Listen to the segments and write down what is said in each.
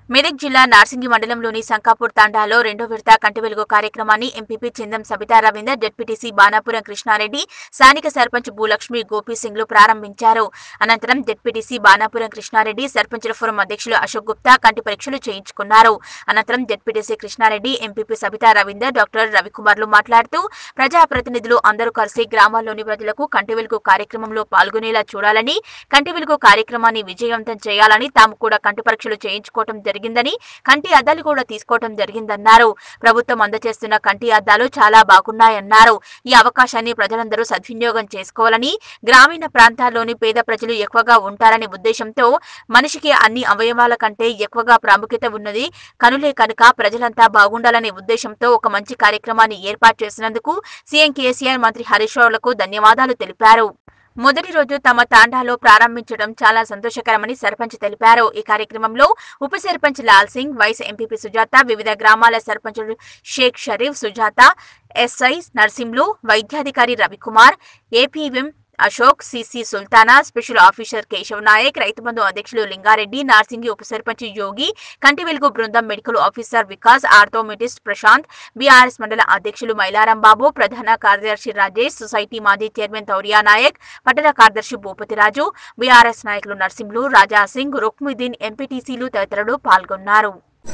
మెదక్ జిల్లా నార్సింగి మండలంలోని సంకాపూర్ తాండాలో రెండో విడత కంటి వెలుగు కార్యక్రమాన్ని ఎంపీపీ చిందం సబితా రవీందర్ జడ్పీటీసీ బాణాపురం కృష్ణారెడ్డి స్థానిక సర్పంచ్ భూలక్ష్మి గోపీసింగ్లు ప్రారంభించారు అనంతరం జడ్పీటీసీ బాణాపురం కృష్ణారెడ్డి సర్పంచుల ఫోరం అధ్యక్షులు అశోక్ గుప్తా కంటి పరీక్షలు చేయించుకున్నారు అనంతరం ZPTC Krishna Reddy MPP Sabitha Ravinder doctor రవికుమార్లు మాట్లాడుతూ ప్రజాప్రతినిధులు అందరూ కలిసి గ్రామాల్లోని ప్రజలకు కంటి వెలుగు కార్యక్రమంలో పాల్గొనేలా చూడాలని కంటి వెలుగు కార్యక్రమాన్ని విజయవంతం చేయాలని తాము కూడా కంటి పరీక్షలు చేయించుకోవడం జరిగిందని కంటి అద్దాలు కూడా తీసుకోవడం జరిగిందన్నారు ప్రభుత్వం అందజేస్తున్న కంటి అద్దాలు చాలా బాగున్నాయన్నారు ఈ అవకాశాన్ని ప్రజలందరూ సద్వినియోగం చేసుకోవాలని గ్రామీణ ప్రాంతాల్లోని పేద ప్రజలు ఎక్కువగా ఉంటారనే ఉద్దేశంతో మనిషికి అన్ని అవయవాల కంటే ఎక్కువగా ప్రాముఖ్యత ఉన్నది కనులే కనుక ప్రజలంతా బాగుండాలనే ఉద్దేశంతో ఒక మంచి కార్యక్రమాన్ని ఏర్పాటు చేసినందుకు సీఎం కేసీఆర్ మంత్రి హరీష్ రావులకు ధన్యవాదాలు తెలిపారు మొదటి రోజు తమ తాండాలో ప్రారంభించడం చాలా సంతోషకరమని సర్పంచ్ తెలిపారు ఈ కార్యక్రమంలో ఉప సర్పంచ్ లాల్ సింగ్ వైస్ ఎంపీపీ సుజాత వివిధ గ్రామాల సర్పంచులు షేక్ షరీఫ్ సుజాత ఎస్ఐ నర్సింలు వైద్యాధికారి Ravi Kumar APM Ashok CC Sultana special officer Keshav Naik Rythu Bandhu అధ్యక్షులు లింగారెడ్డి నార్సింగి ఉప సర్పంచ్ యోగి కంటి వెలుగు బృందం medical officer Vikas optometrist Prashanth BRS మండల అధ్యక్షులు మైలారం బాబు ప్రధాన కార్యదర్శి రాజేష్ సొసైటీ మాజీ చైర్మన్ తౌరియా నాయక్ పట్టణ కార్యదర్శి భూపతిరాజు బీఆర్ఎస్ నాయకులు నర్సింహులు రాజా సింగ్ రుక్ముద్దీన్ ఎంపీటీసీలు తదితరులు పాల్గొన్నారు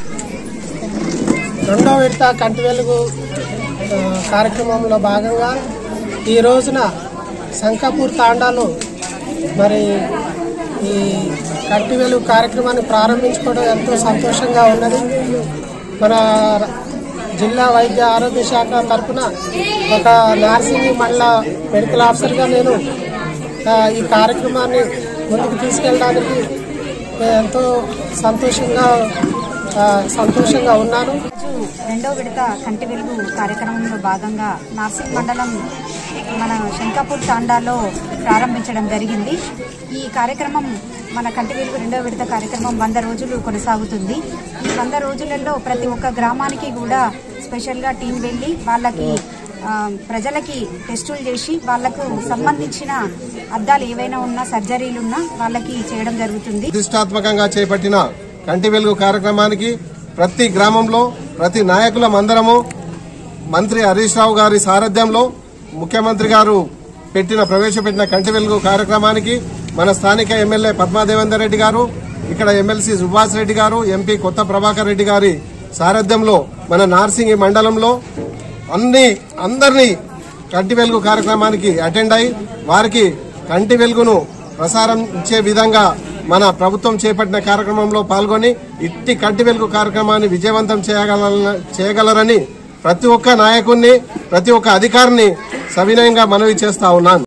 రెండో విడత కంటి వెలుగు ఆ, కార్యక్రమంలో భాగంగా ఈ రోజున శంకాపూర్ తాండాలో మరి ఈ కంటి వెలుగు కార్యక్రమాన్ని ప్రారంభించుకోవడం ఎంతో సంతోషంగా ఉన్నది మన ర- జిల్లా వైద్య ఆరోగ్య శాఖ తరఫున ఒక నార్సింగ్ మండల మెడికల్ ఆఫీసర్గా నేను ఆ, ఈ కార్యక్రమాన్ని ముందుకు తీసుకెళ్ళడానికి ఎంతో సంతోషంగా ఆ, సంతోషంగా ఉన్నాను రోజు రెండో విడత కంటి వెలుగు కార్యక్రమంలో భాగంగా నార్సింగ్ మండలం మన శంకాపూర్ తాండాలో ప్రారంభించడం జరిగింది ఈ కార్యక్రమం మన కంటి వెలుగు రెండో విడత కార్యక్రమం వంద రోజులు కొనసాగుతుంది ఈ వంద రోజులలో ప్రతి ఒక్క గ్రామానికి కూడా స్పెషల్గా టీం వెళ్ళి వాళ్ళకి ఆ, ప్రజలకి టెస్టులు చేసి వాళ్లకు సంబంధించిన అద్దాలు ఏవైనా ఉన్నా సర్జరీలు ఉన్నా వాళ్ళకి చేయడం జరుగుతుంది ప్రతిష్టాత్మకంగా చేపట్టిన కంటి వెలుగు కార్యక్రమానికి ప్రతి గ్రామంలో ప్రతి నాయకుల మందరము మంత్రి హరీష్ రావు గారి సారథ్యంలో ముఖ్యమంత్రి గారు పెట్టిన ప్రవేశపెట్టిన కంటి వెలుగు కార్యక్రమానికి మన స్థానిక ఎమ్మెల్యే పద్మాదేవేందర్ రెడ్డి గారు ఇక్కడ ఎమ్మెల్సీ సుభాష్ రెడ్డి గారు ఎంపీ కొత్త ప్రభాకర్ రెడ్డి గారి సారథ్యంలో మన నార్సింగి మండలంలో అన్ని అందరినీ కంటి వెలుగు కార్యక్రమానికి అటెండ్ అయి వారికి కంటి వెలుగును ప్రసారం ఇచ్చే విధంగా మన ప్రభుత్వం చేపట్టిన కార్యక్రమంలో పాల్గొని ఇట్టి కంటి వెలుగు కార్యక్రమాన్ని విజయవంతం చేయగల చేయగలరని ప్రతి ఒక్క నాయకుడిని ప్రతి ఒక్క అధికారిని సవినయంగా మనవి చేస్తా ఉన్నాను